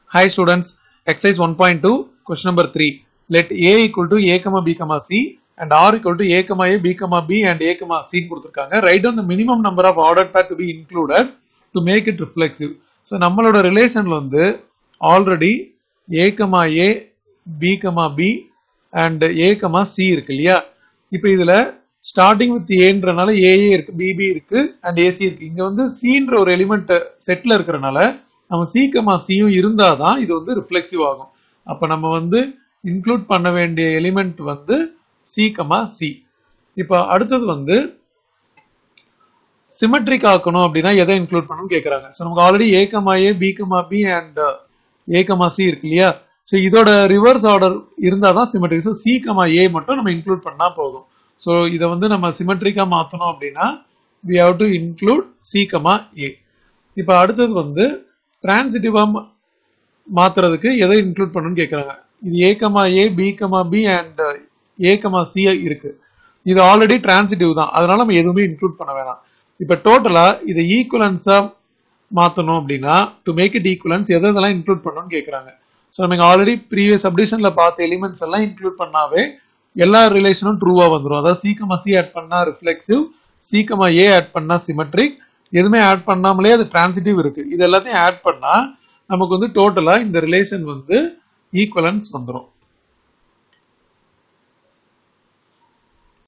Hi students, exercise 1.2, question number 3. Let A equal to A, comma B, comma C and R equal to A, comma A, B, comma B and A, comma C ன்னு கொடுத்திருக்காங்க. Write down the minimum number of ordered pair to be included to make it reflexive. So நம்மளோட ரிலேஷன்ல வந்து already A, comma A, B, comma B and A, comma C இருக்கு இல்லையா இப்போ இதுல starting with ஏன்றனால ஏஏ இருக்கு பிபி இருக்கு அண்ட் ஏசி இருக்கு இங்க வந்து சின்ற ஒரு எலிமெண்ட் செட்ல இருக்கிறனால நம்ம சி கமா சியும் இருந்தாதான் இது வந்து ரிஃப்ளெக்சிவ் ஆகும் அப்ப நம்ம வந்து இன்க்ளூட் பண்ண வேண்டிய எலிமெண்ட் வந்து சி கமா சி இப்போ அடுத்தது வந்து சிமெட்ரிக் ஆக்கணும் அப்படின்னா எதை இன்க்ளூட் பண்ணணும் கேட்கறாங்க ஸோ நமக்கு already A comma A B comma B and A comma C இருக்கு இல்லையா ஸோ இதோட ரிவர்ஸ் ஆர்டர் இருந்தால் தான் symmetric so C comma A மட்டும் நம்ம இன்க்ளூட் பண்ணா போதும் ஸோ இதை வந்து நம்ம சிமெட்ரிக்கா மாற்றணும் அப்படின்னா we have to include C comma A இப்போ அடுத்தது வந்து டிரான்சிட்டிவா மாத்துறதுக்கு எதை இன்க்ளூட் பண்ணணும்னு கேட்குறாங்க இது A comma A B comma B and A comma C இருக்கு இது ஆல்ரெடி டிரான்சிட்டிவ் தான் அதனால நம்ம எதுவுமே இன்க்ளூட் பண்ண வேணாம் இப்போ டோட்டலா இதை ஈக்குவலன்ஸா மாத்தணும் அப்படின்னா டு மேக் இட் ஈக்குவலன்ஸ் எதை இதெல்லாம் இன்க்ளூட் பண்ணணும்னு கேட்குறாங்க ஸோ நம்ம ஆல்ரெடி ப்ரீவியஸ் சப்டிஷன்ல பார்த்த எலிமெண்ட்ஸ் எல்லாம் இன்க்ளூட் பண்ணாவே எல்லா ரிலேஷனும் ட்ரூவா வந்துடும் அதாவது சீக்கமா சி ஆட் பண்ணா ரிஃப்ளெக்சிவ் சீக்கமா ஏ ஆட் பண்ணா சிமெட்ரிக் எதுவுமே ஆட் பண்ணாமலே அது டிரான்சிட்டிவ் இருக்கு இது எல்லாத்தையும் ஆட் பண்ணா நமக்கு வந்து டோட்டலா இந்த ரிலேஷன் வந்து ஈக்குவலன்ஸ் வந்துடும்